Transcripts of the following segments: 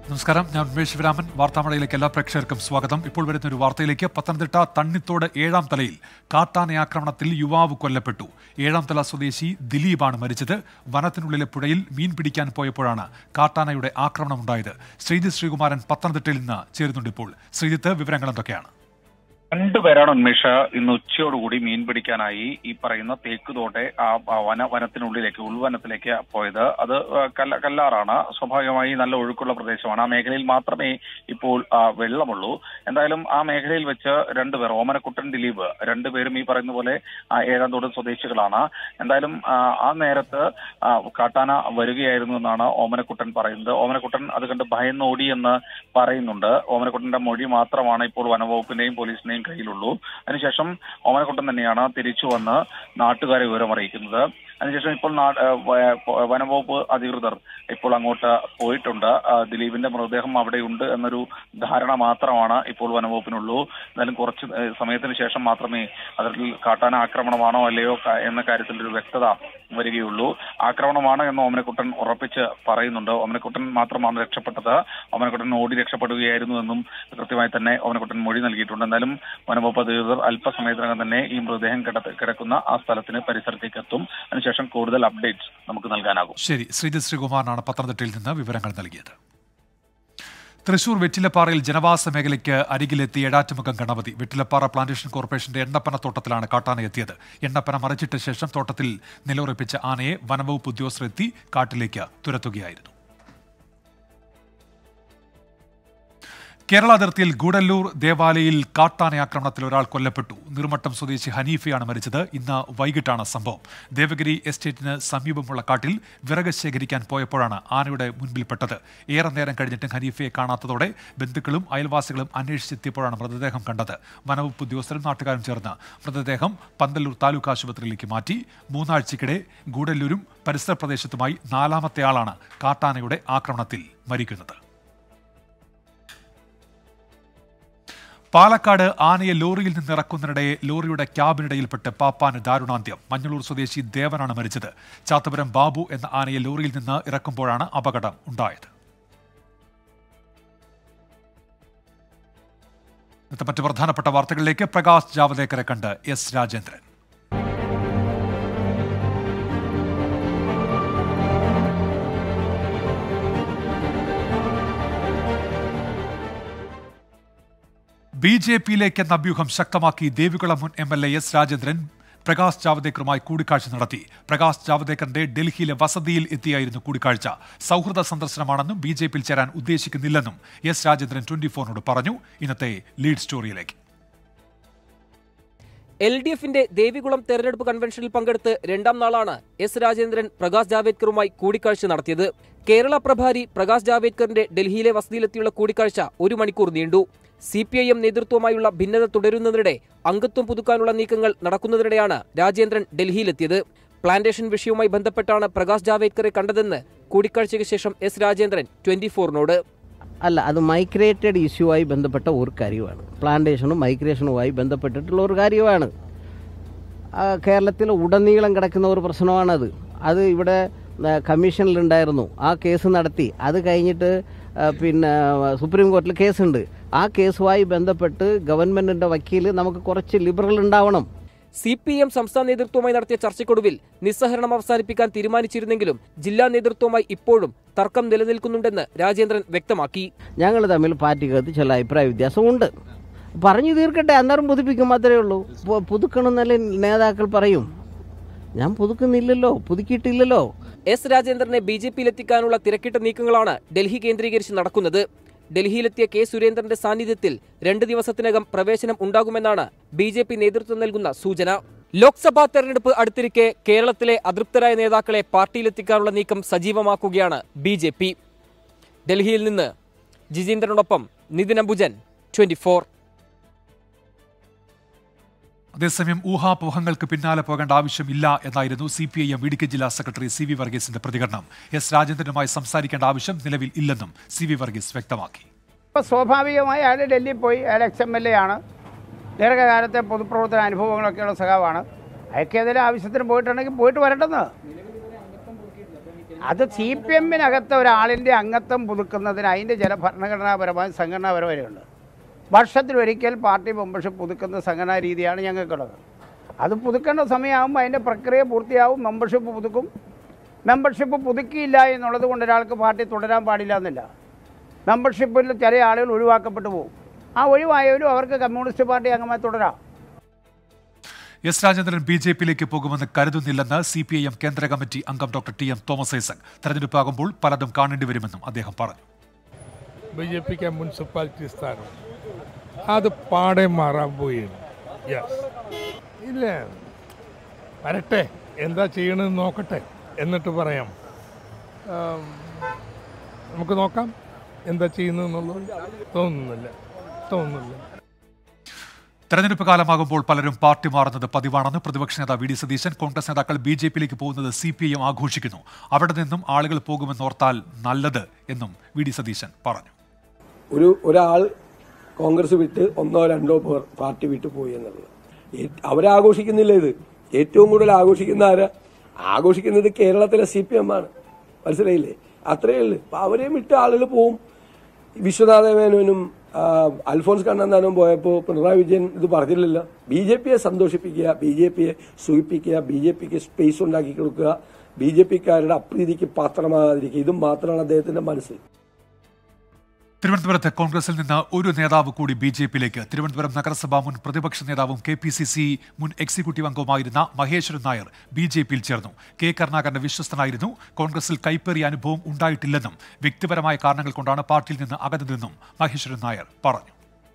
നമസ്കാരം ഞാൻ ഉമേഷ് ശിവരാമൻ വാർത്താമഴയിലേക്ക് എല്ലാ പ്രേക്ഷകർക്കും സ്വാഗതം ഇപ്പോൾ വരുന്ന ഒരു വാർത്തയിലേക്ക് പത്തനംതിട്ട തണ്ണിത്തോട് ഏഴാം തലയിൽ കാട്ടാന ആക്രമണത്തിൽ യുവാവ് കൊല്ലപ്പെട്ടു ഏഴാം തല സ്വദേശി ദിലീപാണ് മരിച്ചത് വനത്തിനുള്ളിലെ പുഴയിൽ മീൻ പിടിക്കാൻ പോയപ്പോഴാണ് കാട്ടാനയുടെ ആക്രമണമുണ്ടായത് ശ്രീജിത്ത് ശ്രീകുമാരൻ പത്തനംതിട്ടയിൽ നിന്ന് ചേരുന്നുണ്ട് ഇപ്പോൾ ശ്രീജിത്ത് വിവരങ്ങൾ എന്തൊക്കെയാണ് രണ്ടുപേരാണ് ഉന്മേഷ ഇന്ന് ഉച്ചയോടുകൂടി മീൻ പിടിക്കാനായി ഈ പറയുന്ന തേക്കുതോട്ടെ ആ ആ വന വനത്തിനുള്ളിലേക്ക് ഉൾവനത്തിലേക്ക് പോയത് അത് ആ, കല്ല കല്ലാറാണ് സ്വാഭാവികമായി നല്ല ഒഴുക്കുള്ള പ്രദേശമാണ് ആ മേഖലയിൽ മാത്രമേ ഇപ്പോൾ ആ, വെള്ളമുള്ളൂ എന്തായാലും ആ മേഖലയിൽ വെച്ച് രണ്ടുപേർ ഓമനക്കുട്ടൻ ദിലീപ് രണ്ടുപേരും ഈ പറയുന്ന പോലെ ആ, ഏഴാന്തോട് സ്വദേശികളാണ് എന്തായാലും ആ, ആ നേരത്ത് ആ, കാട്ടാന വരികയായിരുന്നു എന്നാണ് ഓമനക്കുട്ടൻ പറയുന്നത് ഓമനക്കുട്ടൻ അത് കണ്ട് ഭയന്നോടി എന്ന് പറയുന്നുണ്ട് ഓമനക്കുട്ടന്റെ മൊഴി മാത്രമാണ് ഇപ്പോൾ വനവകുപ്പിന്റെയും പോലീസിന്റെയും കയ്യിലുള്ളൂ അതിനുശേഷം ഓമനക്കുട്ടൻ തന്നെയാണ് തിരിച്ചു വന്ന് നാട്ടുകാരെ വിവരം അറിയിക്കുന്നത് അതിനുശേഷം ഇപ്പോൾ നാ- ഏഹ് വ- പ- വനംവകുപ്പ് അധികൃതർ ഇപ്പോൾ അങ്ങോട്ട് പോയിട്ടുണ്ട് ആ, ദിലീപിന്റെ മൃതദേഹം അവിടെയുണ്ട് എന്നൊരു ധാരണ മാത്രമാണ് ഇപ്പോൾ വനംവകുപ്പിനുള്ളൂ എന്നാലും കുറച്ച് ഏഹ് സമയത്തിന് ശേഷം മാത്രമേ അതിൽ കാട്ടാന ആക്രമണമാണോ അല്ലയോ ക- എന്ന കാര്യത്തിൽ ഒരു വ്യക്തത വരികയുള്ളൂ ആക്രമണമാണ് എന്ന് ഓമനക്കുട്ടൻ ഉറപ്പിച്ച് പറയുന്നുണ്ട് ഓമനക്കുട്ടൻ മാത്രമാണ് രക്ഷപ്പെട്ടത് ഓമനക്കുട്ടൻ ഓടി രക്ഷപ്പെടുകയായിരുന്നു എന്നും കൃത്യമായി തന്നെ ഓമനക്കുട്ടൻ മൊഴി നൽകിയിട്ടുണ്ട് എന്തായാലും വനംവകുപ്പ് അധികൃതർ അല്പസമയത്തിനകം തന്നെ ഈ മൃതദേഹം കിട- കിടക്കുന്ന ആ സ്ഥലത്തിന് പരിസരത്തേക്ക് എത്തും അതിനുശേഷം കൂടുതൽ അപ്ഡേറ്റ്സ് നമുക്ക് നൽകാനാകും ശരി ശ്രീജിത്ത് ശ്രീകുമാറിനാണ് പത്തനംതിട്ടയിൽ നിന്ന് വിവരങ്ങൾ നൽകിയത് തൃശൂർ വെറ്റിലപ്പാറയിൽ ജനവാസ മേഖലയ്ക്ക് അരികിലെത്തി എടാറ്റുമുഖം ഗണപതി വെറ്റിലപ്പാറ പ്ലാന്റേഷൻ കോർപ്പറേഷന്റെ എണ്ണപ്പന തോട്ടത്തിലാണ് കാട്ടാന എത്തിയത് എണ്ണപ്പന മറിച്ചിട്ട ശേഷം തോട്ടത്തിൽ നിലയുറപ്പിച്ച ആനയെ വനവകുപ്പ് ഉദ്യോഗസ്ഥർ എത്തി കാട്ടിലേക്ക് തുരത്തുകയായിരുന്നു കേരള അതിർത്തിയിൽ ഗൂഡല്ലൂർ ദേവാലയിൽ കാട്ടാന ആക്രമണത്തിൽ ഒരാൾ കൊല്ലപ്പെട്ടു നിർമ്മട്ടം സ്വദേശി ഹനീഫയാണ് മരിച്ചത് ഇന്ന് വൈകിട്ടാണ് സംഭവം ദേവഗിരി എസ്റ്റേറ്റിന് സമീപമുള്ള കാട്ടിൽ വിറക് ശേഖരിക്കാൻ പോയപ്പോഴാണ് ആനയുടെ മുൻപിൽപ്പെട്ടത് ഏറെ നേരം കഴിഞ്ഞിട്ടും ഹനീഫയെ കാണാത്തതോടെ ബന്ധുക്കളും അയൽവാസികളും അന്വേഷിച്ചെത്തിയപ്പോഴാണ് മൃതദേഹം കണ്ടത് വനവകുപ്പ് ഉദ്യോഗസ്ഥരും നാട്ടുകാരും ചേർന്ന് മൃതദേഹം പന്തല്ലൂർ താലൂക്ക് ആശുപത്രിയിലേക്ക് മാറ്റി മൂന്നാഴ്ചക്കിടെ ഗൂഡല്ലൂരും പരിസര പ്രദേശത്തുമായി നാലാമത്തെ ആളാണ് കാട്ടാനയുടെ ആക്രമണത്തിൽ മരിക്കുന്നത് പാലക്കാട് ആനയെ ലോറിയിൽ നിന്ന് ഇറക്കുന്നതിനിടെ ലോറിയുടെ ക്യാബിനിടയിൽപ്പെട്ട് പാപ്പാന് ദാരുണാന്ത്യം മഞ്ഞളൂർ സ്വദേശി ദേവനാണ് മരിച്ചത് ചാത്തപുരം ബാബു എന്ന ആനയെ ലോറിയിൽ നിന്ന് ഇറക്കുമ്പോഴാണ് അപകടം ഉണ്ടായത് ഇന്നത്തെ മറ്റ് പ്രധാനപ്പെട്ട വാർത്തകളിലേക്ക് പ്രകാശ് ജാവദേക്കറെ കണ്ട് എസ് രാജേന്ദ്രൻ ബി ജെ പിയിലേക്ക് എന്ന അഭ്യൂഹം ശക്തമാക്കി ദേവികുളം മുൻ M L A S Rajendran Prakash ജാവദേക്കറുമായി കൂടിക്കാഴ്ച നടത്തി പ്രകാശ് ജാവദേക്കറിന്റെ ഡൽഹിയിലെ വസതിയിൽ എത്തിയായിരുന്നു കൂടിക്കാഴ്ച സൗഹൃദ സന്ദർശനമാണെന്നും ബി ജെ പിയിൽ ചേരാൻ ഉദ്ദേശിക്കുന്നില്ലെന്നും എസ് രാജേന്ദ്രൻ ട്വന്റി ഫോറിനോട് പറഞ്ഞു ഇന്നത്തെ ലീഡ് സ്റ്റോറിയിലേക്ക് എൽ ഡി എഫിന്റെ ദേവികുളം തെരഞ്ഞെടുപ്പ് കൺവെൻഷനിൽ പങ്കെടുത്ത് രണ്ടാം നാളാണ് എസ് രാജേന്ദ്രൻ പ്രകാശ് ജാവേദ്കറുമായി കൂടിക്കാഴ്ച നടത്തിയത് കേരള പ്രഭാരി പ്രകാശ് ജാവേദ്കറിന്റെ ഡൽഹിയിലെ വസതിയിലെത്തിയുള്ള കൂടിക്കാഴ്ച ഒരു മണിക്കൂർ നീണ്ടു സി പി ഐ എം നേതൃത്വമായുള്ള ഭിന്നത തുടരുന്നതിനിടെ അംഗത്വം പുതുക്കാനുള്ള നീക്കങ്ങൾ നടക്കുന്നതിനിടെയാണ് രാജേന്ദ്രൻ ഡൽഹിയിലെത്തിയത് പ്ലാന്റേഷൻ വിഷയവുമായി ബന്ധപ്പെട്ടാണ് പ്രകാശ് ജാവേദ്കറെ കണ്ടതെന്ന് കൂടിക്കാഴ്ചയ്ക്ക് ശേഷം എസ് രാജേന്ദ്രൻ ട്വന്റി ഫോറിനോട് അല്ല അത് മൈഗ്രേറ്റഡ് ഇഷ്യൂവായി ബന്ധപ്പെട്ട ഒരു കാര്യമാണ് പ്ലാന്റേഷനും മൈഗ്രേഷനുമായി ബന്ധപ്പെട്ടിട്ടുള്ള ഒരു കാര്യമാണ് ആ, കേരളത്തിൽ ഉടനീളം കിടക്കുന്ന ഒരു പ്രശ്നമാണത് അത് ഇവിടെ ആ, കമ്മീഷനിലുണ്ടായിരുന്നു ആ കേസ് നടത്തി അത് കഴിഞ്ഞിട്ട് ആ, പിന്നെ സുപ്രീം കോടതിയിൽ കേസുണ്ട് ആ കേസുമായി ബന്ധപ്പെട്ട് ഗവൺമെൻറ്റിൻ്റെ വക്കീൽ നമുക്ക് കുറച്ച് ലിബറൽ ഉണ്ടാവണം സി പി എം സംസ്ഥാന നേതൃത്വവുമായി നടത്തിയ ചർച്ചയ്ക്കൊടുവിൽ നിസ്സഹരണം അവസാനിപ്പിക്കാൻ തീരുമാനിച്ചിരുന്നെങ്കിലും ജില്ലാ നേതൃത്വവുമായി ഇപ്പോഴും തർക്കം നിലനിൽക്കുന്നുണ്ടെന്ന് രാജേന്ദ്രൻ വ്യക്തമാക്കി ഞങ്ങൾ തമ്മിൽ പാർട്ടിക്കകത്ത് ചില അഭിപ്രായ വ്യത്യാസമുണ്ട് പറഞ്ഞു തീർക്കട്ടെ അന്നേരം പുതുപ്പിക്കും മാത്രമേ ഉള്ളൂ പു- പുതുക്കണമെന്നല്ലേ നേതാക്കൾ പറയും ഞാൻ പുതുക്കുന്നില്ലല്ലോ പുതുക്കിയിട്ടില്ലല്ലോ എസ് രാജേന്ദ്രനെ ബി ജെ പിയിലെത്തിക്കാനുള്ള തിരക്കിട്ട നീക്കങ്ങളാണ് ഡൽഹി കേന്ദ്രീകരിച്ച് നടക്കുന്നത് ഡൽഹിയിലെത്തിയ കെ സുരേന്ദ്രന്റെ സാന്നിധ്യത്തിൽ രണ്ട് ദിവസത്തിനകം പ്രവേശനം ഉണ്ടാകുമെന്നാണ് ബി ജെ പി നേതൃത്വം നൽകുന്ന സൂചന ലോക്സഭാ തെരഞ്ഞെടുപ്പ് അടുത്തിരിക്കെ കേരളത്തിലെ അതൃപ്തരായ നേതാക്കളെ പാർട്ടിയിലെത്തിക്കാനുള്ള നീക്കം സജീവമാക്കുകയാണ് ബി ജെ പി ഡൽഹിയിൽ നിന്ന് ജിതേന്ദ്രനോടൊപ്പം നിതിൻ അംബുജൻ ട്വന്റി ഫോർ അതേസമയം ഊഹാപോഹങ്ങൾക്ക് പിന്നാലെ പോകേണ്ട ആവശ്യമില്ല എന്നായിരുന്നു C P I M Idukki ജില്ലാ സെക്രട്ടറി സി വി വർഗീസിന്റെ പ്രതികരണം എസ് രാജേന്ദ്രനുമായി സംസാരിക്കേണ്ട ആവശ്യം നിലവിൽ ഇല്ലെന്നും സി വി വർഗീസ് വ്യക്തമാക്കി അപ്പോൾ സ്വാഭാവികമായി അയാൾ ഡൽഹിയിൽ പോയി അയാൾ എക്സ് എം എൽ എ ആണ് ദീർഘകാലത്തെ പൊതുപ്രവർത്തന അനുഭവങ്ങളൊക്കെയുള്ള സഖാവാണ് അയാൾക്കെതിരെ ആവശ്യത്തിന് പോയിട്ടുണ്ടെങ്കിൽ പോയിട്ട് വരട്ടെന്ന് അത് സി പി എമ്മിനകത്ത് ഒരാളിൻ്റെ അംഗത്വം പുതുക്കുന്നതിന് അതിൻ്റെ ചില ഭരണഘടനാപരമായ സംഘടനാപരമായുണ്ട് വർഷത്തിലൊരിക്കൽ പാർട്ടി മെമ്പർഷിപ്പ് പുതുക്കുന്ന സംഘടനാ രീതിയാണ് ഞങ്ങൾക്കുള്ളത് അത് പുതുക്കേണ്ട സമയമാകുമ്പോൾ അതിൻ്റെ പ്രക്രിയ പൂർത്തിയാവും മെമ്പർഷിപ്പ് പുതുക്കും മെമ്പർഷിപ്പ് പുതുക്കിയില്ല എന്നുള്ളത് കൊണ്ട് ഒരാൾക്ക് പാർട്ടി തുടരാൻ പാടില്ല എന്നില്ല മെമ്പർഷിപ്പിൽ ചില ആളുകൾ ഒഴിവാക്കപ്പെട്ടു പോകും ആ ഒഴിവായവരും അവർക്ക് കമ്മ്യൂണിസ്റ്റ് പാർട്ടി അംഗമായി തുടരാം എസ് രാജേന്ദ്രൻ ബി ജെ പിയിലേക്ക് പോകുമെന്ന് കരുതുന്നില്ലെന്ന് സി പി ഐ എം കേന്ദ്ര കമ്മിറ്റി അംഗം doctor T M Thomas Isaac തെരഞ്ഞെടുപ്പാകുമ്പോൾ പലതും കാണേണ്ടി വരുമെന്നും അദ്ദേഹം പറഞ്ഞു ബി ജെ പിക്ക് മുനിസിപ്പാലിറ്റി സ്ഥാനം അത് പാടെ മാറാൻ പോയിരുന്നു യെസ് ഇല്ല വരട്ടെ എന്താ ചെയ്യണമെന്ന് നോക്കട്ടെ എന്നിട്ട് പറയാം ആം, നമുക്ക് നോക്കാം എന്താ ചെയ്യുന്നതെന്നുള്ളത് തോന്നുന്നില്ല തോന്നുന്നില്ല തെരഞ്ഞെടുപ്പ് കാലമാകുമ്പോൾ പലരും പാർട്ടി മാറുന്നത് പതിവാണെന്ന് പ്രതിപക്ഷ നേതാവ് വി ഡി സതീശൻ കോൺഗ്രസ് നേതാക്കൾ ബി ജെ പിയിലേക്ക് പോകുന്നത് സി പി ഐ എം ആഘോഷിക്കുന്നു അവിടെ നിന്നും ആളുകൾ പോകുമെന്നോർത്താൽ നല്ലത് എന്നും വി ഡി സതീശൻ പറഞ്ഞു ഒരു ഒരാൾ കോൺഗ്രസ് വിട്ട് ഒന്നോ രണ്ടോ പേർ പാർട്ടി വിട്ട് പോയി എന്നുള്ളത് ഏ- അവരാഘോഷിക്കുന്നില്ല ഇത് ഏറ്റവും കൂടുതൽ ആഘോഷിക്കുന്ന ആരാ ആഘോഷിക്കുന്നത് കേരളത്തിലെ സി പി എം ആണ് മനസ്സിലായില്ലേ അത്രയേ ഉള്ളൂ അപ്പൊ അവരെയും വിട്ട് ആളുകൾ പോവും വിശ്വനാഥ മേനോനും ആ, അൽഫോൺസ് കണ്ണന്താനും പോയപ്പോൾ പിണറായി വിജയൻ ഇത് പറഞ്ഞില്ലല്ലോ ബി ജെ പിയെ സന്തോഷിപ്പിക്കുക ബി ജെ പിയെ സൂചിപ്പിക്കുക ബി ജെ പിക്ക് സ്പേസ് ഉണ്ടാക്കി കൊടുക്കുക ബി ജെ പിക്കാരുടെ അപ്രീതിക്ക് പാത്രമാകാതിരിക്കുക ഇതും മാത്രമാണ് അദ്ദേഹത്തിന്റെ മനസ്സ് തിരുവനന്തപുരത്ത് കോൺഗ്രസിൽ നിന്ന് ഒരു നേതാവ് കൂടി ബി ജെ പിയിലേക്ക് തിരുവനന്തപുരം നഗരസഭാ മുൻ പ്രതിപക്ഷ നേതാവും കെ പി സി സി മുൻ എക്സിക്യൂട്ടീവ് അംഗവുമായിരുന്ന മഹേശ്വരൻ നായർ ബി ജെ പിയിൽ ചേർന്നു കെ കരുണാകരന്റെ വിശ്വസ്തനായിരുന്നു കോൺഗ്രസിൽ കൈപ്പേറിയ അനുഭവം ഉണ്ടായിട്ടില്ലെന്നും വ്യക്തിപരമായ കാരണങ്ങൾ കൊണ്ടാണ് പാർട്ടിയിൽ നിന്ന് അകന്നതെന്നും മഹേശ്വരൻ നായർ പറഞ്ഞു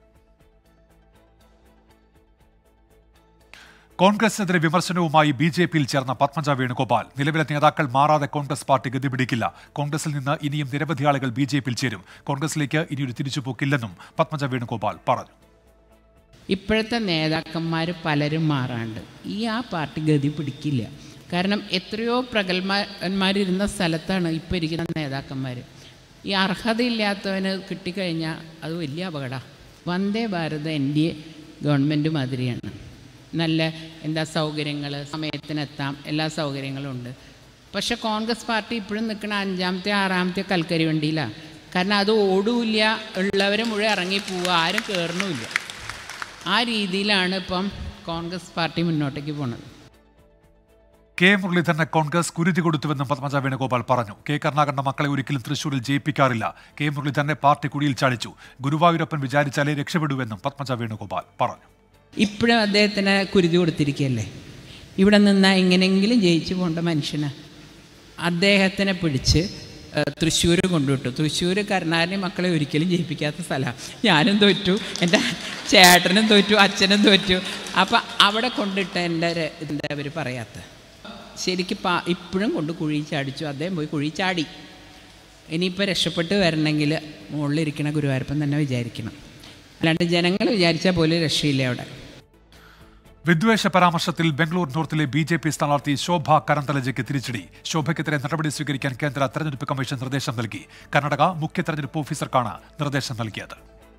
കോൺഗ്രസിനെതിരെ വിമർശനവുമായി ബി ജെ പിയിൽ ചേർന്ന പത്മജ വേണുഗോപാൽ നിലവിലെ നേതാക്കൾ മാറാതെ കോൺഗ്രസ് പാർട്ടി ഗതിപിടിക്കില്ല കോൺഗ്രസിൽ നിന്ന് ഇനിയും നിരവധി ആളുകൾ ബി ജെ പിയിൽ ചേരും കോൺഗ്രസിലേക്ക് ഇനിയൊരു തിരിച്ചുപോക്കില്ലെന്നും പത്മജ വേണുഗോപാൽ പറഞ്ഞു ഇപ്പോഴത്തെ നേതാക്കന്മാർ പലരും മാറാണ്ട് ഈ ആ പാർട്ടി ഗതി പിടിക്കില്ല കാരണം എത്രയോ പ്രഗത്ഭന്മാരിരുന്ന സ്ഥലത്താണ് ഇപ്പോൾ ഇരിക്കുന്ന നേതാക്കന്മാർ ഈ അർഹതയില്ലാത്തവന് കിട്ടിക്കഴിഞ്ഞാൽ അത് വലിയ അപകടമാണ് Vande Bharat N D A government മാതിരിയാണ് നല്ല എന്താ സൗകര്യങ്ങൾ സമയത്തിനെത്താം എല്ലാ സൗകര്യങ്ങളും ഉണ്ട് പക്ഷെ കോൺഗ്രസ് പാർട്ടി ഇപ്പോഴും നിൽക്കുന്ന അഞ്ചാമത്തെ ആറാമത്തെ കൽക്കരി വണ്ടിയിലാണ് കാരണം അത് ഓടൂല്ല ഉള്ളവരെ മുഴുവൻ ഇറങ്ങി പോവുക ആരും കയറണമില്ല ആ രീതിയിലാണ് ഇപ്പം കോൺഗ്രസ് പാർട്ടി മുന്നോട്ടേക്ക് പോണത് കെ മുരളീധരന് കോൺഗ്രസ് കുരുതി കൊടുത്തുവെന്നും പത്മജ വേണുഗോപാൽ പറഞ്ഞു കെ കരുണാകരന്റെ മക്കളെ ഒരിക്കലും തൃശൂരിൽ ജയിപ്പിക്കാറില്ല കെ മുരളീധരനെ പാർട്ടി കുടിയിൽ ചാടിച്ചു ഗുരുവായൂരപ്പൻ വിചാരിച്ചാലേ രക്ഷപ്പെടൂവെന്നും പത്മജ വേണുഗോപാൽ പറഞ്ഞു ഇപ്പോഴും അദ്ദേഹത്തിന് കുരുതി കൊടുത്തിരിക്കുകയല്ലേ ഇവിടെ നിന്നാൽ എങ്ങനെയെങ്കിലും ജയിച്ചു പോകേണ്ട മനുഷ്യന് അദ്ദേഹത്തിനെ പിടിച്ച് തൃശ്ശൂർ കൊണ്ടുവിട്ടു തൃശ്ശൂർ കരുണാകരനെ മക്കളെ ഒരിക്കലും ജയിപ്പിക്കാത്ത സ്ഥലമാണ് ഞാനും തോറ്റു എൻ്റെ ചേട്ടനും തോറ്റു അച്ഛനും തോറ്റു അപ്പം അവിടെ കൊണ്ടിട്ട് എൻ്റെ ഒരു എന്താ അവർ പറയാത്ത ശരിക്കും പാ ഇപ്പോഴും കൊണ്ട് കുഴി ചാടിച്ചു അദ്ദേഹം പോയി കുഴി ചാടി ഇനിയിപ്പോൾ രക്ഷപ്പെട്ട് വരണമെങ്കിൽ മുകളിലിരിക്കണ ഗുരുവായൂരപ്പൻ തന്നെ വിചാരിക്കണം അല്ലാണ്ട് ജനങ്ങൾ വിചാരിച്ചാൽ പോലും രക്ഷയില്ല അവിടെ വിദ്വേഷ പരാമർശത്തിൽ ബംഗളൂർ നോർത്തിലെ ബി ജെ പി സ്ഥാനാർത്ഥി ശോഭ കരന്തലജയ്ക്ക് തിരിച്ചടി ശോഭയ്ക്കെതിരെ നടപടി സ്വീകരിക്കാൻ കേന്ദ്ര തെരഞ്ഞെടുപ്പ് കമ്മീഷൻ നിർദ്ദേശം നൽകി കർണാടക മുഖ്യ തെരഞ്ഞെടുപ്പ് ഓഫീസർക്കാണ് നിർദ്ദേശം നൽകിയത്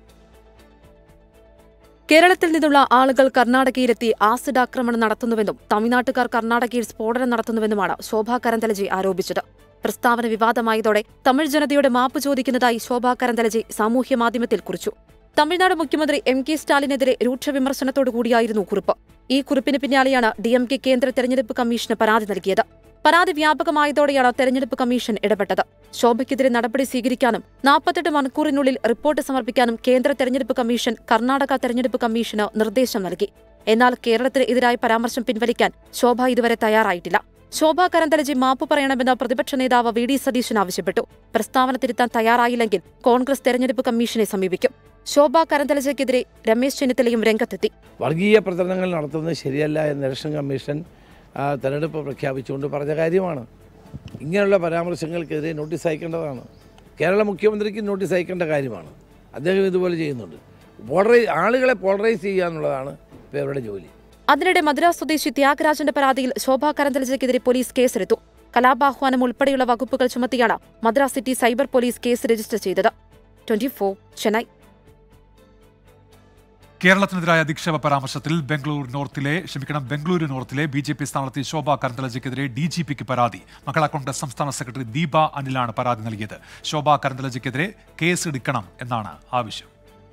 കേരളത്തിൽ നിന്നുള്ള ആളുകൾ കർണാടകയിലെത്തി ആസിഡ് ആക്രമണം നടത്തുന്നുവെന്നും തമിഴ്നാട്ടുകാർ കർണാടകയിൽ സ്ഫോടനം നടത്തുന്നുവെന്നുമാണ് ശോഭാ കരന്തലജെ ആരോപിച്ചത് പ്രസ്താവന വിവാദമായതോടെ തമിഴ് ജനതയുടെ മാപ്പ് ചോദിക്കുന്നതായി ശോഭാ കരന്തലജെ സാമൂഹ്യമാധ്യമത്തിൽ കുറിച്ചു തമിഴ്നാട് മുഖ്യമന്ത്രി എം കെ സ്റ്റാലിനെതിരെ രൂക്ഷ വിമർശനത്തോടുകൂടിയായിരുന്നു കുറിപ്പ് ഈ കുറിപ്പിന് പിന്നാലെയാണ് ഡിഎം കെ കേന്ദ്ര തെരഞ്ഞെടുപ്പ് കമ്മീഷന് പരാതി നൽകിയത് പരാതി വ്യാപകമായതോടെയാണ് തെരഞ്ഞെടുപ്പ് കമ്മീഷൻ ഇടപെട്ടത് ശോഭയ്ക്കെതിരെ നടപടി സ്വീകരിക്കാനും നാൽപ്പത്തെട്ട് മണിക്കൂറിനുള്ളിൽ റിപ്പോർട്ട് സമർപ്പിക്കാനും കേന്ദ്ര തെരഞ്ഞെടുപ്പ് കമ്മീഷൻ കർണാടക തെരഞ്ഞെടുപ്പ് കമ്മീഷന് നിർദ്ദേശം നൽകി എന്നാൽ കേരളത്തിന് എതിരായ പരാമർശം പിൻവലിക്കാൻ ശോഭ ഇതുവരെ തയ്യാറായിട്ടില്ല ശോഭ കരന്തലജി മാപ്പ് പറയണമെന്ന് പ്രതിപക്ഷ നേതാവ് വി ഡി സതീശൻ ആവശ്യപ്പെട്ടു പ്രസ്താവന തിരുത്താൻ തയ്യാറായില്ലെങ്കിൽ കോൺഗ്രസ് തെരഞ്ഞെടുപ്പ് കമ്മീഷനെ സമീപിക്കും ശോഭ കരന്തലജയ്ക്കെതിരെ രമേശ് ചെന്നിത്തലയും രംഗത്തെത്തി വർഗീയ പ്രചരണങ്ങൾ നടത്തുന്നത് ശരിയല്ല എന്ന് ഇലക്ഷൻ കമ്മീഷൻ ആ, തെരഞ്ഞെടുപ്പ് പ്രഖ്യാപിച്ചുകൊണ്ട് പറഞ്ഞ കാര്യമാണ് ഇങ്ങനെയുള്ള പരാമർശങ്ങൾക്കെതിരെ നോട്ടീസ് അയക്കേണ്ടതാണ് കേരള മുഖ്യമന്ത്രിക്ക് നോട്ടീസ് അയക്കേണ്ട കാര്യമാണ് അദ്ദേഹം ഇതുപോലെ ചെയ്യുന്നുണ്ട് പോളറൈ ആളുകളെ പോളറൈസ് ചെയ്യുക എന്നുള്ളതാണ് ഇപ്പോൾ ഇവരുടെ ജോലി അതിനിടെ മദ്രാസ് സ്വദേശി ത്യാഗരാജന്റെ പരാതിയിൽ ശോഭ കരന്തലജയ്ക്കെതിരെ പോലീസ് കേസെടുത്തു കലാപാഹ്വാനം ഉൾപ്പെടെയുള്ള വകുപ്പുകൾ ചുമത്തിയാണ് Madras city cyber police case register ചെയ്തത് ട്വന്റി ചെന്നൈ കേരളത്തിനെതിരായ അധിക്ഷേപ പരാമർശത്തിൽ ബംഗളൂരു നോർത്തിലെ ക്ഷമിക്കണം ബംഗളൂരു നോർത്തിലെ ബി ജെ പി സ്ഥാനാർത്ഥി ശോഭ കരന്തലജയ്ക്കെതിരെ ഡി ജി പിക്ക് പരാതി മഹിളാ കോൺഗ്രസ് സംസ്ഥാന സെക്രട്ടറി ദീപ അനിലാണ് പരാതി നൽകിയത് ശോഭ കരന്തലജയ്ക്കെതിരെ കേസ് എടുക്കണം എന്നാണ് ആവശ്യം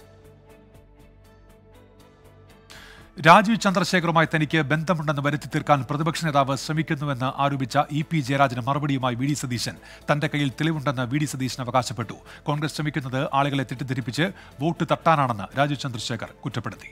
രാജീവ് ചന്ദ്രശേഖറുമായി തനിക്ക് ബന്ധമുണ്ടെന്ന് വരുത്തി തീർക്കാൻ പ്രതിപക്ഷ നേതാവ് ശ്രമിക്കുന്നുവെന്ന് ആരോപിച്ച ഇ പി ജയരാജന് മറുപടിയുമായി വി ഡി സതീശൻ തന്റെ കയ്യിൽ തെളിവുണ്ടെന്ന് വി ഡി സതീശൻ അവകാശപ്പെട്ടു കോൺഗ്രസ് ശ്രമിക്കുന്നത് ആളുകളെ തെറ്റിദ്ധരിപ്പിച്ച് വോട്ട് തട്ടാനാണെന്ന് രാജീവ് ചന്ദ്രശേഖർ കുറ്റപ്പെടുത്തി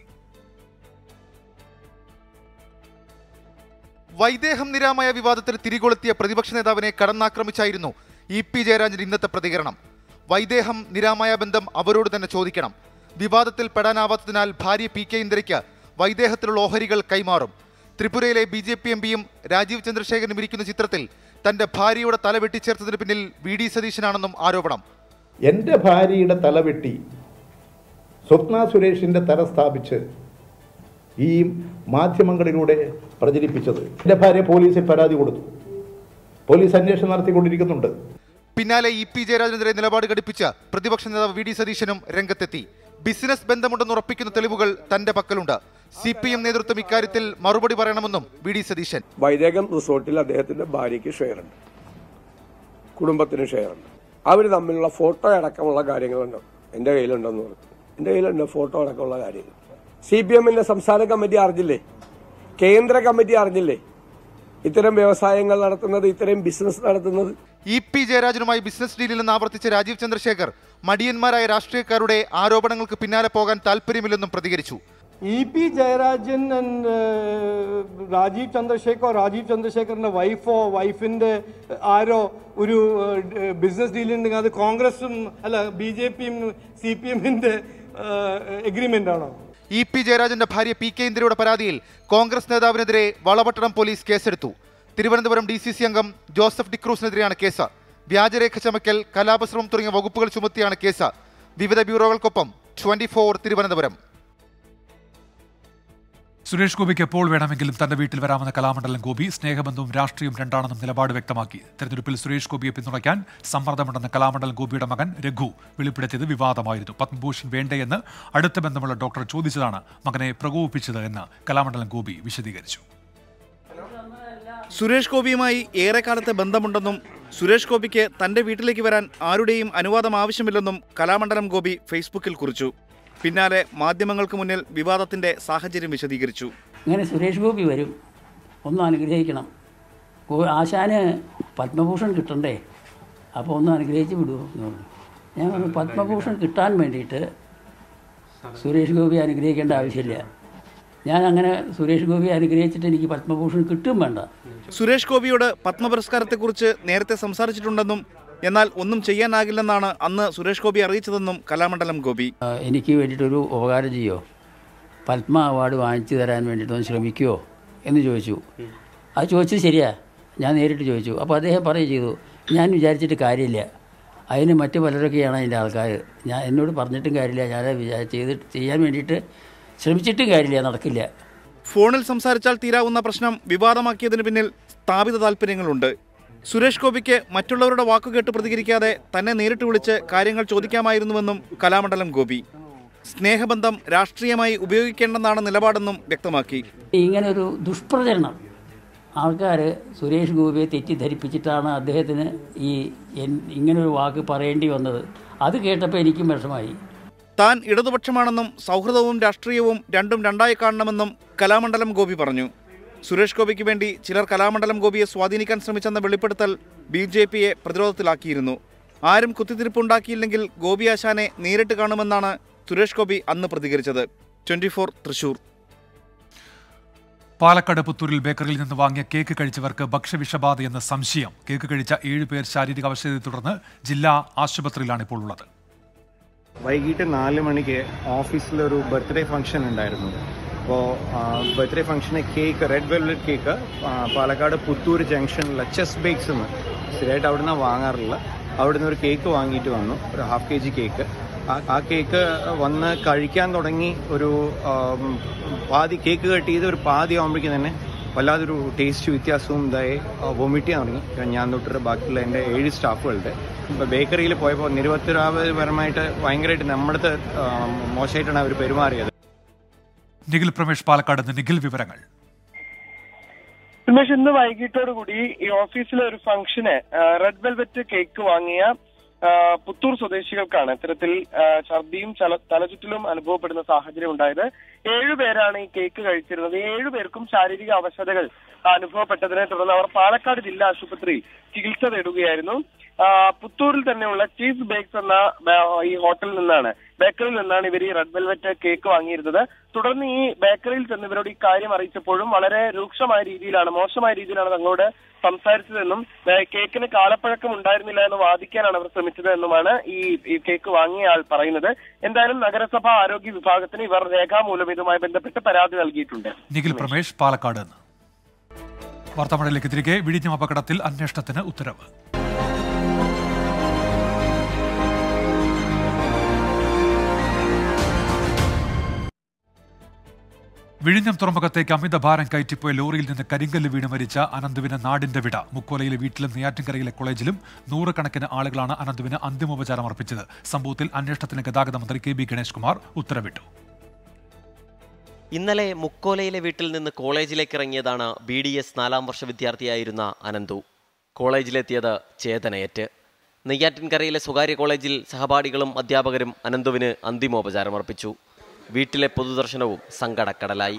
വൈദേഹം നിരാമയ വിവാദത്തിൽ തിരികൊളുത്തിയ പ്രതിപക്ഷ നേതാവിനെ കടന്നാക്രമിച്ചായിരുന്നു ഇ പി ജയരാജന്റെ ഇന്നത്തെ പ്രതികരണം വൈദേഹം നിരാമയ ബന്ധം അവരോട് തന്നെ ചോദിക്കണം വിവാദത്തിൽ പെടാനാവാത്തതിനാൽ ഭാര്യ പി കെ ഇന്ദിരയ്ക്ക് വൈദേഹത്തിലുള്ള ഓഹരികൾ കൈമാറും ത്രിപുരയിലെ ബി ജെ പി എം പിയും രാജീവ് ചന്ദ്രശേഖരനും ഇരിക്കുന്ന ചിത്രത്തിൽ തന്റെ ഭാര്യയുടെ തല വെട്ടിച്ചേർത്തതിന് പിന്നിൽ വി ഡി സതീശനാണെന്നും ആരോപണം എൻ്റെ ഭാര്യയുടെ തല വെട്ടി സ്വപ്ന സുരേഷിൻ്റെ തല സ്ഥാപിച്ച് ഈ മാധ്യമങ്ങളിലൂടെ പ്രചരിപ്പിച്ചത് എൻ്റെ ഭാര്യ പോലീസിൽ പരാതി കൊടുത്തു പോലീസ് അന്വേഷണം നടത്തിക്കൊണ്ടിരിക്കുന്നുണ്ട് പിന്നാലെ ഇ പി ജയരാജനെതിരെ നിലപാട് ഘടിപ്പിച്ച് പ്രതിപക്ഷ നേതാവ് വി ഡി സതീശനും രംഗത്തെത്തി ബിസിനസ് ബന്ധമുണ്ടെന്ന് ഉറപ്പിക്കുന്ന തെളിവുകൾ തന്റെ പക്കലുണ്ട് സി പി എം നേതൃത്വം ഇക്കാര്യത്തിൽ മറുപടി പറയണമെന്നും വി ഡി സതീശൻ വൈദേകം റിസോർട്ടിൽ അദ്ദേഹത്തിന്റെ ഭാര്യയ്ക്ക് ഷെയർ ഉണ്ട് കുടുംബത്തിന് ഷെയർ ഉണ്ട് അവർ തമ്മിലുള്ള ഫോട്ടോ അടക്കമുള്ള കാര്യങ്ങളുണ്ട് എൻ്റെ കയ്യിലുണ്ടെന്ന് പറഞ്ഞു എൻ്റെ കയ്യിലുണ്ട് ഫോട്ടോ അടക്കമുള്ള കാര്യങ്ങൾ സി പി എമ്മിന്റെ സംസ്ഥാന കമ്മിറ്റി അറിഞ്ഞില്ലേ കേന്ദ്ര കമ്മിറ്റി അറിഞ്ഞില്ലേ ഇത്തരം വ്യവസായങ്ങൾ നടത്തുന്നത് ഇത്തരം ബിസിനസ് നടത്തുന്നത് ഇ പി ജയരാജനുമായി ബിസിനസ് ഡീലിൽ നിന്ന് ആവർത്തിച്ച രാജീവ് ചന്ദ്രശേഖർ മടിയന്മാരായ രാഷ്ട്രീയക്കാരുടെ ആരോപണങ്ങൾക്ക് പിന്നാലെ പോകാൻ താല്പര്യമില്ലെന്നും പ്രതികരിച്ചു E P Jayarajan and Rajeev Chandrasekhar Rajeev ചന്ദ്രശേഖറിന്റെ വൈഫോ വൈഫിന്റെ ആരോ ഒരു ബിസിനസ് ഡീലുണ്ടെങ്കിൽ അത് കോൺഗ്രസും അല്ല ബി ജെ പിയും സി പി എമ്മിന്റെ എഗ്രിമെന്റ് ആണോ ഇ പി ജയരാജന്റെ ഭാര്യ പി കെ ഇന്ദിരയുടെ പരാതിയിൽ കോൺഗ്രസ് നേതാവിനെതിരെ വളപട്ടണം പോലീസ് കേസെടുത്തു തിരുവനന്തപുരം ഡി സി സി അംഗം ജോസഫ് ഡിക്രൂസിനെതിരെയാണ് കേസ് വ്യാജരേഖ ചമക്കൽ കലാപശ്രമം തുടങ്ങിയ വകുപ്പുകൾ ചുമത്തിയാണ് കേസ് വിവിധ ബ്യൂറോകൾക്കൊപ്പം ട്വന്റി ഫോർ തിരുവനന്തപുരം സുരേഷ് ഗോപിക്ക് എപ്പോൾ വേണമെങ്കിലും തന്റെ വീട്ടിൽ വരാമെന്ന കലാമണ്ഡലം ഗോപി സ്നേഹബന്ധവും രാഷ്ട്രീയവും രണ്ടാണെന്നും നിലപാട് വ്യക്തമാക്കി തെരഞ്ഞെടുപ്പിൽ സുരേഷ് ഗോപിയെ പിന്തുണയ്ക്കാൻ സമ്മർദ്ദമുണ്ടെന്ന് കലാമണ്ഡലം ഗോപിയുടെ മകൻ രഘു വെളിപ്പെടുത്തിയത് വിവാദമായിരുന്നു പത്മഭൂഷൺ വേണ്ടേയെന്ന് അടുത്ത ബന്ധമുള്ള ഡോക്ടർ ചോദിച്ചതാണ് മകനെ പ്രകോപിപ്പിച്ചത് എന്ന് കലാമണ്ഡലം ഗോപി വിശദീകരിച്ചു സുരേഷ് ഗോപിയുമായി ഏറെക്കാലത്തെ ബന്ധമുണ്ടെന്നും സുരേഷ് ഗോപിക്ക് തന്റെ വീട്ടിലേക്ക് വരാൻ ആരുടെയും അനുവാദം ആവശ്യമില്ലെന്നും കലാമണ്ഡലം ഗോപി ഫേസ്ബുക്കിൽ കുറിച്ചു പിന്നാലെ മാധ്യമങ്ങൾക്ക് മുന്നിൽ വിവാദത്തിന്റെ സാഹചര്യം വിശദീകരിച്ചു ഇങ്ങനെ സുരേഷ് ഗോപി വരും ഒന്ന് അനുഗ്രഹിക്കണം ഗോ- ആശാന് പത്മഭൂഷൺ കിട്ടണ്ടേ അപ്പോൾ ഒന്ന് അനുഗ്രഹിച്ച് വിടുമോ എന്ന് പറഞ്ഞു ഞാൻ പറഞ്ഞു പത്മഭൂഷൺ കിട്ടാൻ വേണ്ടിയിട്ട് സുരേഷ് ഗോപി അനുഗ്രഹിക്കേണ്ട ആവശ്യമില്ല ഞാൻ അങ്ങനെ സുരേഷ് ഗോപി അനുഗ്രഹിച്ചിട്ട് എനിക്ക് പത്മഭൂഷൺ കിട്ടും വേണ്ട സുരേഷ് ഗോപിയോട് പത്മപുരസ്കാരത്തെക്കുറിച്ച് നേരത്തെ സംസാരിച്ചിട്ടുണ്ടെന്നും എന്നാൽ ഒന്നും ചെയ്യാനാകില്ലെന്നാണ് അന്ന് സുരേഷ് ഗോപി അറിയിച്ചതെന്നും കലാമണ്ഡലം ഗോപി ആ, എനിക്ക് വേണ്ടിയിട്ടൊരു ഉപകാരം ചെയ്യോ പത്മ അവാർഡ് വാങ്ങിച്ചു തരാൻ വേണ്ടിയിട്ടൊന്ന് ശ്രമിക്കുമോ എന്ന് ചോദിച്ചു അത് ചോദിച്ചത് ശരിയാ ഞാൻ നേരിട്ട് ചോദിച്ചു അപ്പോൾ അദ്ദേഹം പറയുകയും ചെയ്തു ഞാൻ വിചാരിച്ചിട്ട് കാര്യമില്ല അതിന് മറ്റു പലരൊക്കെയാണ് അതിൻ്റെ ആൾക്കാർ ഞാൻ എന്നോട് പറഞ്ഞിട്ടും കാര്യമില്ല ഞാൻ വിചാരിച്ച് ചെയ്തിട്ട് ചെയ്യാൻ വേണ്ടിയിട്ട് ശ്രമിച്ചിട്ടും കാര്യമില്ല നടക്കില്ല ഫോണിൽ സംസാരിച്ചാൽ തീരാവുന്ന പ്രശ്നം വിവാദമാക്കിയതിന് പിന്നിൽ സ്ഥാപിത താല്പര്യങ്ങളുണ്ട് സുരേഷ് ഗോപിക്ക് മറ്റുള്ളവരുടെ വാക്കുകേട്ട് പ്രതികരിക്കാതെ തന്നെ നേരിട്ട് വിളിച്ച് കാര്യങ്ങൾ ചോദിക്കാമായിരുന്നുവെന്നും കലാമണ്ഡലം ഗോപി സ്നേഹബന്ധം രാഷ്ട്രീയമായി ഉപയോഗിക്കേണ്ടെന്നാണ് നിലപാടെന്നും വ്യക്തമാക്കി ഇങ്ങനെ ഒരു ദുഷ്പ്രചരണം ആൾക്കാർ സുരേഷ് ഗോപിയെ തെറ്റിദ്ധരിപ്പിച്ചിട്ടാണ് അദ്ദേഹത്തിന് ഈ എൻ- ഇങ്ങനൊരു വാക്ക് പറയേണ്ടി വന്നത് അത് കേട്ടപ്പോൾ എനിക്കും വിഷമായി താൻ ഇടതുപക്ഷമാണെന്നും സൗഹൃദവും രാഷ്ട്രീയവും രണ്ടും രണ്ടായി കാണണമെന്നും കലാമണ്ഡലം ഗോപി പറഞ്ഞു സുരേഷ് ഗോപിക്ക് വേണ്ടി ചിലർ കലാമണ്ഡലം ഗോപിയെ സ്വാധീനിക്കാൻ ശ്രമിച്ചെന്ന വെളിപ്പെടുത്തൽ ബി ജെ പിയെ പ്രതിരോധത്തിലാക്കിയിരുന്നു ആരും കുത്തിത്തിരിപ്പുണ്ടാക്കിയില്ലെങ്കിൽ ഗോപി ആശാനെ നേരിട്ട് കാണുമെന്നാണ് സുരേഷ് ഗോപി അന്ന് പ്രതികരിച്ചത് ട്വന്റി ഫോർ തൃശൂർ പാലക്കാട് പുത്തൂരിൽ ബേക്കറിയിൽ നിന്ന് വാങ്ങിയ കേക്ക് കഴിച്ചവർക്ക് ഭക്ഷ്യവിഷബാധയെന്ന് സംശയം കേക്ക് കഴിച്ച ഏഴുപേർ ശാരീരിക അവശതയെ തുടർന്ന് ജില്ലാ ആശുപത്രിയിലാണ് ഇപ്പോൾ ഉള്ളത് വൈകിട്ട് നാല് മണിക്ക് ഓഫീസിലൊരു ബർത്ത്ഡേ ഫംഗ്ഷൻ ഉണ്ടായിരുന്നു അപ്പോൾ ബർത്ത്ഡേ ഫംഗ്ഷന് കേക്ക് റെഡ് വെൽവെറ്റ് കേക്ക് ആ, പാലക്കാട് പുത്തൂർ ജംഗ്ഷനിലെ ചെസ് ബേക്സ് എന്ന് സ്ഥിരമായിട്ട് അവിടെ നിന്ന് വാങ്ങാറില്ല അവിടെ നിന്ന് ഒരു കേക്ക് വാങ്ങിയിട്ട് വന്നു ഒരു ഹാഫ് കെ ജി കേക്ക് ആ- ആ കേക്ക് വന്ന് കഴിക്കാൻ തുടങ്ങി ഒരു ആം, പാതി കേക്ക് കട്ട് ചെയ്ത് ഒരു പാതി ആകുമ്പോഴേക്കും തന്നെ വല്ലാതൊരു ടേസ്റ്റ് വ്യത്യാസവും ഇതായി വൊമിറ്റ് ചെയ്യാൻ തുടങ്ങി ഞാൻ തൊട്ടിട്ട് ബാക്കിയുള്ള എൻ്റെ ഏഴ് സ്റ്റാഫുകളുടെ ഇപ്പോൾ ബേക്കറിയിൽ പോയപ്പോൾ നിരുപത്തിരാപരമായിട്ട് ഭയങ്കരമായിട്ട് നമ്മുടെ അടുത്ത്, ആ, മോശമായിട്ടാണ് അവർ പെരുമാറിയത് നിഖിൽ പ്രമേഷ് പാലക്കാട് നിന്ന് നിഖിൽ വിവരങ്ങൾ ഉന്മേഷ് ഇന്ന് വൈകിട്ടോടുകൂടി ഈ ഓഫീസിലെ ഒരു ഫംഗ്ഷന് ആ, റെഡ് വെൽവെറ്റ് കേക്ക് വാങ്ങിയ ആ, പുത്തൂർ സ്വദേശികൾക്കാണ് ഇത്തരത്തിൽ ആ, ഛർദിയും ചല- തലചുറ്റലും അനുഭവപ്പെടുന്ന സാഹചര്യം ഉണ്ടായത് ഏഴുപേരാണ് ഈ കേക്ക് കഴിച്ചിരുന്നത് ഏഴുപേർക്കും ശാരീരിക അവശതകൾ അനുഭവപ്പെട്ടതിനെ തുടർന്ന് അവർ പാലക്കാട് ജില്ലാ ആശുപത്രി ചികിത്സ തേടുകയായിരുന്നു ആ, പുത്തൂരിൽ തന്നെയുള്ള ചീസ് ബേക്സ് എന്ന ബ- ഈ ഹോട്ടലിൽ നിന്നാണ് ബേക്കറിയിൽ നിന്നാണ് ഇവർ ഈ റെഡ് വെൽവെറ്റ് കേക്ക് വാങ്ങിയിരുന്നത് തുടർന്ന് ഈ ബേക്കറിയിൽ ചെന്ന് ഇവരോട് ഈ കാര്യം അറിയിച്ചപ്പോഴും വളരെ രൂക്ഷമായ രീതിയിലാണ് മോശമായ രീതിയിലാണ് തങ്ങളോട് സംസാരിച്ചതെന്നും ഏ, കേക്കിന് കാലപ്പഴക്കം ഉണ്ടായിരുന്നില്ല എന്ന് വാദിക്കാനാണ് അവർ ശ്രമിച്ചത് എന്നുമാണ് ഈ ഈ കേക്ക് വാങ്ങിയ ആൾ പറയുന്നത് എന്തായാലും നഗരസഭ ആരോഗ്യ വിഭാഗത്തിന് ഇവർ രേഖാമൂലം ഇതുമായി ബന്ധപ്പെട്ട് പരാതി നൽകിയിട്ടുണ്ട് നിഖിൽ പ്രമേഷ് പാലക്കാട് നിന്ന് വാർത്താമഴയിലേക്ക് തിരികെ വിഴിഞ്ഞം അപകടത്തിൽ അന്വേഷണത്തിന് ഉത്തരവ് വിഴിഞ്ഞം തുറമുഖത്തേക്ക് അമിത ഭാരം കയറ്റിപ്പോയ ലോറിയിൽ നിന്ന് കരിങ്കല്ല് വീണ് മരിച്ച അനന്തുവിന് നാടിന്റെ വിട മുക്കോലയിലെ വീട്ടിലും നെയ്യാറ്റിൻകരയിലെ കോളേജിലും നൂറുകണക്കിന് ആളുകളാണ് അനന്തുവിന് അന്തിമോപചാരം അർപ്പിച്ചത് സംഭവത്തിൽ അന്വേഷണത്തിന് ഗതാഗത മന്ത്രി കെ ബി ഗണേഷ് കുമാർ ഉത്തരവിട്ടു ഇന്നലെ മുക്കോലയിലെ വീട്ടിൽ നിന്ന് കോളേജിലേക്ക് ഇറങ്ങിയതാണ് ബി ഡി എസ് നാലാം വർഷ വിദ്യാർത്ഥിയായിരുന്ന അനന്തു കോളേജിലെത്തിയത് ചേതനയേറ്റ് നെയ്യാറ്റിൻകരയിലെ സ്വകാര്യ കോളേജിൽ സഹപാഠികളും അധ്യാപകരും അനന്തുവിന് അന്തിമോപചാരം അർപ്പിച്ചു വീട്ടിലെ പൊതുദർശനവും സങ്കടക്കടലായി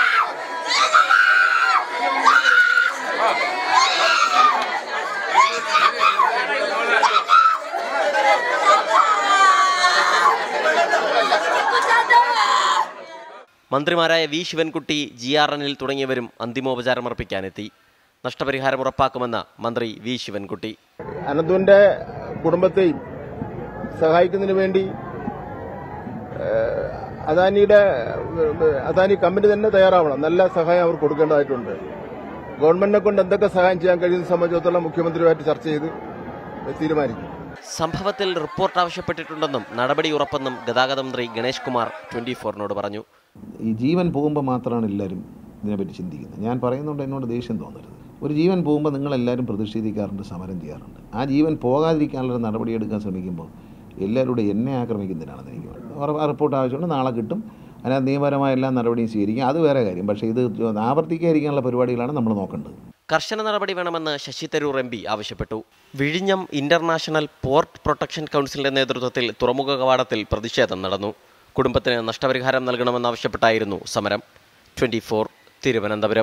മന്ത്രിമാരായ V Sivankutty G R Anil തുടങ്ങിയവരും അന്തിമോപചാരം അർപ്പിക്കാനെത്തി നഷ്ടപരിഹാരം ഉറപ്പാക്കുമെന്ന് മന്ത്രി വി ശിവൻകുട്ടി അനന്തുവിന്റെ കുടുംബത്തെയും സഹായിക്കുന്നതിന് വേണ്ടി ഏഹ്, അദാനിയുടെ ഏഹ്, അദാനി കമ്പനി തന്നെ തയ്യാറാവണം നല്ല സഹായം അവർ കൊടുക്കേണ്ടതായിട്ടുണ്ട് ഗവൺമെന്റിനെ കൊണ്ട് എന്തൊക്കെ സഹായം ചെയ്യാൻ കഴിയുന്ന സംബന്ധിച്ചിടത്തോളം മുഖ്യമന്ത്രിയുമായിട്ട് ചർച്ച ചെയ്ത് തീരുമാനിക്കും സംഭവത്തിൽ റിപ്പോർട്ട് ആവശ്യപ്പെട്ടിട്ടുണ്ടെന്നും നടപടി ഉറപ്പെന്നും ഗതാഗത മന്ത്രി ഗണേഷ് കുമാർ ട്വന്റി ഫോറിനോട് പറഞ്ഞു ഈ ജീവൻ പോകുമ്പോൾ മാത്രമാണ് എല്ലാവരും ഇതിനെപ്പറ്റി ചിന്തിക്കുന്നത് ഞാൻ പറയുന്നുണ്ട് എന്നോട് ദേഷ്യം തോന്നരുത് ഒരു ജീവൻ പോകുമ്പോൾ നിങ്ങളെല്ലാവരും പ്രതിഷേധിക്കാറുണ്ട് സമരം ചെയ്യാറുണ്ട് ആ ജീവൻ പോകാതിരിക്കാനുള്ള ഒരു നടപടിയെടുക്കാൻ ശ്രമിക്കുമ്പോൾ എല്ലാവരോടും എന്നെ ആക്രമിക്കുന്നതിനാണെന്ന് എനിക്ക് പറയുന്നത് ആ റിപ്പോർട്ട് ആവശ്യമുണ്ട് നാളെ കിട്ടും അതിനകത്ത് നിയമപരമായ എല്ലാ നടപടിയും സ്വീകരിക്കും അത് വേറെ കാര്യം പക്ഷേ ഇത് ആവർത്തിക്കാതിരിക്കാനുള്ള പരിപാടികളാണ് നമ്മൾ നോക്കേണ്ടത് കർശന നടപടി വേണമെന്ന് ശശി തരൂർ എം പി ആവശ്യപ്പെട്ടു വിഴിഞ്ഞം ഇന്റർനാഷണൽ പോർട്ട് പ്രൊട്ടക്ഷൻ കൗൺസിലിന്റെ നേതൃത്വത്തിൽ തുറമുഖ കവാടത്തിൽ പ്രതിഷേധം നടന്നു കുടുംബത്തിന് നഷ്ടപരിഹാരം നൽകണമെന്നാവശ്യപ്പെട്ടായിരുന്നു സമരം ട്വന്റി ഫോർ തിരുവനന്തപുരം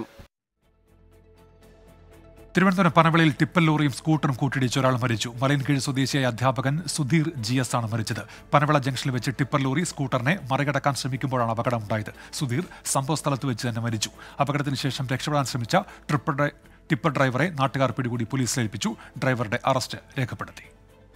തിരുവനന്തപുരം പനവിളയിൽ ടിപ്പർ ലോറിയും സ്കൂട്ടറും കൂട്ടിയിടിച്ച് ഒരാൾ മരിച്ചു മലയൻകീഴ് സ്വദേശിയായ അധ്യാപകൻ സുധീർ ജി എസ് ആണ് മരിച്ചത് പനവിള ജംഗ്ഷനിൽ വെച്ച് ടിപ്പർ ലോറി സ്കൂട്ടറിനെ മറികടക്കാൻ ശ്രമിക്കുമ്പോഴാണ് അപകടം ഉണ്ടായത് സുധീർ സംഭവ സ്ഥലത്ത് വെച്ച് തന്നെ മരിച്ചു അപകടത്തിന് ശേഷം രക്ഷപ്പെടാൻ ശ്രമിച്ച ട്രിപ്പർ ഡ്രൈ- ടിപ്പർ ഡ്രൈവറെ നാട്ടുകാർ പിടികൂടി പോലീസിൽ ഏൽപ്പിച്ചു ഡ്രൈവറുടെ അറസ്റ്റ് രേഖപ്പെടുത്തി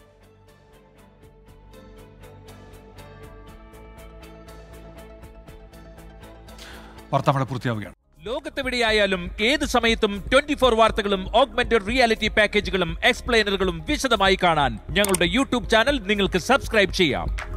വാർത്താമഴ പൂർത്തിയാവുകയാണ് ലോകത്തെവിടെയായാലും ഏത് സമയത്തും ട്വന്റി ഫോർ വാർത്തകളും ഓഗ്മെന്റഡ് റിയാലിറ്റി പാക്കേജുകളും എക്സ്പ്ലെയിനറുകളും വിശദമായി കാണാൻ ഞങ്ങളുടെ യൂട്യൂബ് ചാനൽ നിങ്ങൾക്ക് സബ്സ്ക്രൈബ് ചെയ്യാം